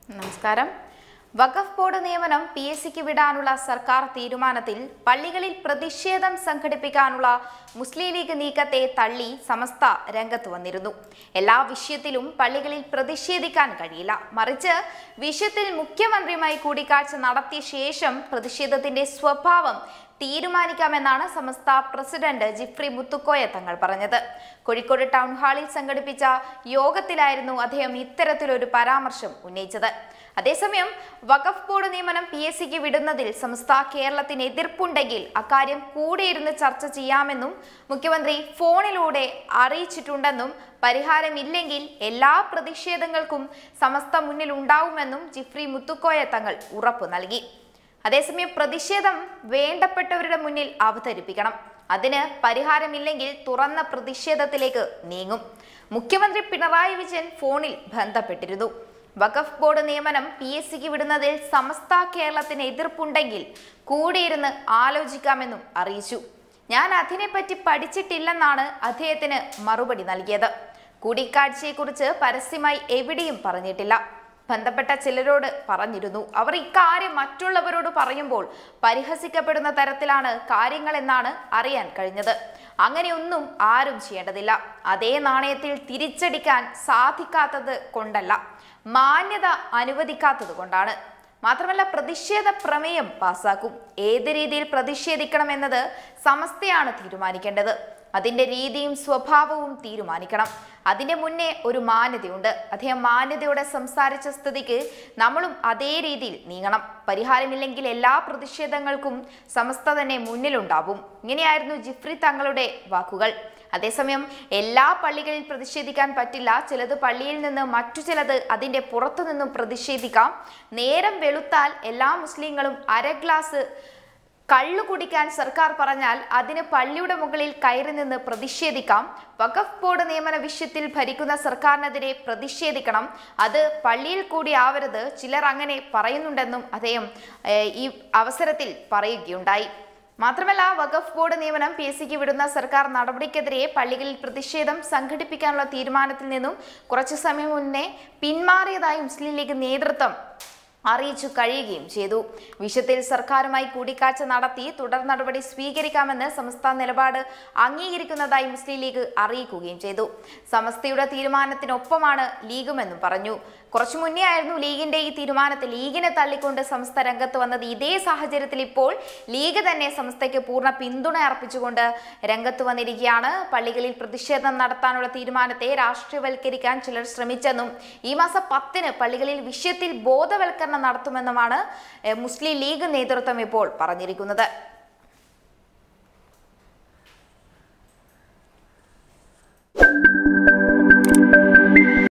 നമസ്കാരം വഖഫ് ബോർഡ് നിയമനം P S സിക്ക് വിടാനുള്ള സർക്കാർ തീരുമാനത്തിൽ പള്ളികളിൽ പ്രതിഷേധം സംഘടിപ്പിക്കാനുള്ള മുസ്ലിം ലീഗ് നീക്കത്തെ തള്ളി സമസ്ത രംഗത്ത് വന്നിരുന്നു എല്ലാ വിഷയത്തിലും പള്ളികളിൽ പ്രതിഷേധിക്കാൻ കഴിയില്ല മറിച്ച് വിഷയത്തിൽ മുഖ്യമന്ത്രിയുമായി കൂടിക്കാഴ്ച നടത്തിയ ശേഷം പ്രതിഷേധത്തിന്റെ സ്വഭാവം തീരുമാനിക്കാമെന്നാണ് സമസ്ത പ്രസിഡന്റ് ജിഫ്രി മുത്തുക്കോയ തങ്ങൾ പറഞ്ഞത് കോഴിക്കോട് ടൗൺ ഹാളിൽ സംഘടിപ്പിച്ച യോഗത്തിലായിരുന്നു അദ്ദേഹം ഇത്തരത്തിലൊരു പരാമർശം ഉന്നയിച്ചത് അതേസമയം വഖഫ് ബോർഡ് നിയമനം പി എസ് സിക്ക് വിടുന്നതിൽ സംസ്ഥ കേരളത്തിന് എതിർപ്പുണ്ടെങ്കിൽ അക്കാര്യം കൂടിയിരുന്ന് ചർച്ച ചെയ്യാമെന്നും മുഖ്യമന്ത്രി ഫോണിലൂടെ അറിയിച്ചിട്ടുണ്ടെന്നും പരിഹാരമില്ലെങ്കിൽ എല്ലാ പ്രതിഷേധങ്ങൾക്കും സമസ്ത മുന്നിൽ ഉണ്ടാവുമെന്നും ജിഫ്രി മുത്തുക്കോയ തങ്ങൾ ഉറപ്പു നൽകി അതേസമയം പ്രതിഷേധം വേണ്ടപ്പെട്ടവരുടെ മുന്നിൽ അവതരിപ്പിക്കണം അതിന് പരിഹാരമില്ലെങ്കിൽ തുറന്ന പ്രതിഷേധത്തിലേക്ക് നീങ്ങും മുഖ്യമന്ത്രി പിണറായി വിജയൻ ഫോണിൽ ബന്ധപ്പെട്ടിരുന്നു വഖഫ് ബോർഡ് നിയമനം പി എസ് സിക്ക് വിടുന്നതിൽ സമസ്ത കേരളത്തിന് എതിർപ്പുണ്ടെങ്കിൽ കൂടിയിരുന്ന് ആലോചിക്കാമെന്നും അറിയിച്ചു ഞാൻ അതിനെപ്പറ്റി പഠിച്ചിട്ടില്ലെന്നാണ് അദ്ദേഹത്തിന് മറുപടി നൽകിയത് കൂടിക്കാഴ്ചയെക്കുറിച്ച് പരസ്യമായി എവിടെയും പറഞ്ഞിട്ടില്ല ബന്ധപ്പെട്ട ചിലരോട് പറഞ്ഞിരുന്നു അവർ ഇക്കാര്യം മറ്റുള്ളവരോട് പറയുമ്പോൾ പരിഹസിക്കപ്പെടുന്ന തരത്തിലാണ് കാര്യങ്ങളെന്നാണ് അറിയാൻ കഴിഞ്ഞത് അങ്ങനെയൊന്നും ആരും ചെയ്യേണ്ടതില്ല അതേ നാണയത്തിൽ തിരിച്ചടിക്കാൻ സാധിക്കാത്തത് കൊണ്ടല്ല മാന്യത അനുവദിക്കാത്തത് കൊണ്ടാണ് മാത്രമല്ല പ്രതിഷേധ പ്രമേയം പാസാക്കും ഏത് രീതിയിൽ പ്രതിഷേധിക്കണമെന്നത് സമസ്തയാണ് തീരുമാനിക്കേണ്ടത് അതിന്റെ രീതിയും സ്വഭാവവും തീരുമാനിക്കണം അതിന്റെ മുന്നേ ഒരു മാന്യതയുണ്ട് അദ്ദേഹം മാന്യതയോടെ സംസാരിച്ച സ്ഥിതിക്ക് നമ്മളും അതേ രീതിയിൽ നീങ്ങണം പരിഹാരമില്ലെങ്കിൽ എല്ലാ പ്രതിഷേധങ്ങൾക്കും സമസ്ത തന്നെ മുന്നിലുണ്ടാവും ഇങ്ങനെയായിരുന്നു ജിഫ്രി തങ്ങളുടെ വാക്കുകൾ അതേസമയം എല്ലാ പള്ളികളിൽ പ്രതിഷേധിക്കാൻ പറ്റില്ല ചിലത് പള്ളിയിൽ നിന്ന് മറ്റു ചിലത് അതിന്റെ പുറത്തു നിന്നും പ്രതിഷേധിക്കാം നേരം വെളുത്താൽ എല്ലാ മുസ്ലിങ്ങളും അര ഗ്ലാസ് കള്ളു കുടിക്കാൻ സർക്കാർ പറഞ്ഞാൽ അതിന് പള്ളിയുടെ മുകളിൽ കയറി നിന്ന് പ്രതിഷേധിക്കാം വഖഫ് ബോർഡ് നിയമന വിഷയത്തിൽ ഭരിക്കുന്ന സർക്കാരിനെതിരെ പ്രതിഷേധിക്കണം അത് പള്ളിയിൽ കൂടി ആവരുത് ചിലർ അങ്ങനെ പറയുന്നുണ്ടെന്നും അദ്ദേഹം ഏഹ്, ഈ അവസരത്തിൽ പറയുകയുണ്ടായി മാത്രമല്ല വഖഫ് ബോർഡ് നിയമനം പി എസ് സിക്ക് വിടുന്ന സർക്കാർ നടപടിക്കെതിരെ പള്ളികളിൽ പ്രതിഷേധം സംഘടിപ്പിക്കാനുള്ള തീരുമാനത്തിൽ നിന്നും കുറച്ചു സമയം മുന്നേ പിന്മാറിയതായി മുസ്ലിം ലീഗ് നേതൃത്വം അറിയിച്ചു കഴിയുകയും ചെയ്തു വിഷയത്തിൽ സർക്കാരുമായി കൂടിക്കാഴ്ച നടത്തി തുടർ നടപടി സ്വീകരിക്കാമെന്ന് സംസ്ഥാന നിലപാട് അംഗീകരിക്കുന്നതായി മുസ്ലിം ലീഗ് അറിയിക്കുകയും ചെയ്തു സമസ്തയുടെ തീരുമാനത്തിനൊപ്പമാണ് ലീഗുമെന്നും പറഞ്ഞു കുറച്ചു മുന്നേ ആയിരുന്നു ലീഗിന്റെ ഈ തീരുമാനത്തിൽ ലീഗിനെ തള്ളിക്കൊണ്ട് സംസ്ഥ രംഗത്ത് വന്നത് ഇതേ സാഹചര്യത്തിൽ ഇപ്പോൾ ലീഗ് തന്നെ സംസ്ഥയ്ക്ക് പൂർണ്ണ പിന്തുണ അർപ്പിച്ചുകൊണ്ട് രംഗത്ത് വന്നിരിക്കുകയാണ് പള്ളികളിൽ പ്രതിഷേധം നടത്താനുള്ള തീരുമാനത്തെ രാഷ്ട്രീയവൽക്കരിക്കാൻ ചിലർ ശ്രമിച്ചെന്നും ഈ മാസം പത്തിന് പള്ളികളിൽ വിഷയത്തിൽ ബോധവൽക്കരണം നടത്തുമെന്നുമാണ് ഏഹ്, മുസ്ലിം ലീഗ് നേതൃത്വം ഇപ്പോൾ പറഞ്ഞിരിക്കുന്നത്